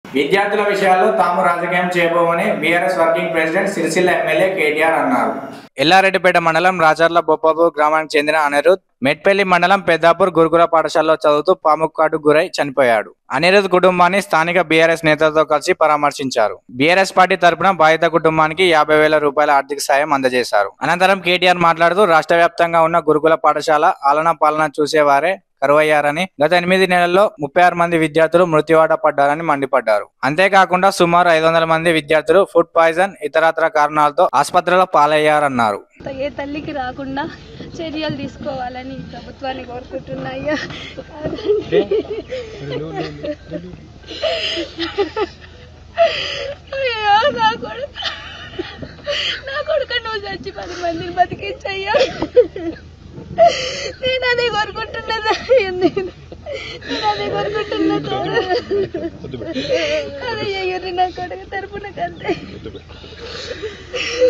విద్యార్థుల విషయాల్లో తాము రాజకీయం చేయబోమని BRS working president Sircilla MLA KTR అన్నారు ఎల్లారెడ్డిపేట మండలం రాజర్ల బొప్పాపూర్ గ్రామానికి చెందిన అనిరుద్ మెట్పల్లి మండలం పెద్దాపూర్ గురుకుల పాఠశాలలో చదువుతూ పాముకు కాటు గురై చనిపోయాడు అనిరుద్ కుటుంబాన్ని స్థానిక బీఆర్ఎస్ నేతలతో కలిసి పరామర్శించారు బీఆర్ఎస్ పార్టీ తరపున బాధిత కుటుంబానికి యాభై వేల రూపాయల ఆర్థిక సాయం అందజేశారు అనంతరం కేటీఆర్ మాట్లాడుతూ రాష్ట్ర వ్యాప్తంగా ఉన్న గురుకుల పాఠశాల ఆలన పాలన చూసేవారే కరువయ్యారని గత ఎనిమిది నెలల్లో ముప్పై ఆరు మంది విద్యార్థులు మృత్యువాట పడ్డారని మండిపడ్డారు అంతేకాకుండా సుమారు ఐదు వందల మంది విద్యార్థులు ఫుడ్ పాయిజన్ ఇతరత్ర కారణాలతో ఆసుపత్రిలో పాలయ్యారన్నారు ఏ తల్లికి రాకుండా చర్యలు తీసుకోవాలని ప్రభుత్వాన్ని కోరుకుంటున్నాయ్యా అయ్యో నా కొడుకు నా కొడుకు నువ్వు చచ్చి పది మందిని బతికించయ్యా నేను అదే కోరుకుంటున్నదా నేను నేను అదే కోరుకుంటున్నా అదే అయ్యారు నా కొడుకు తరపున కంటే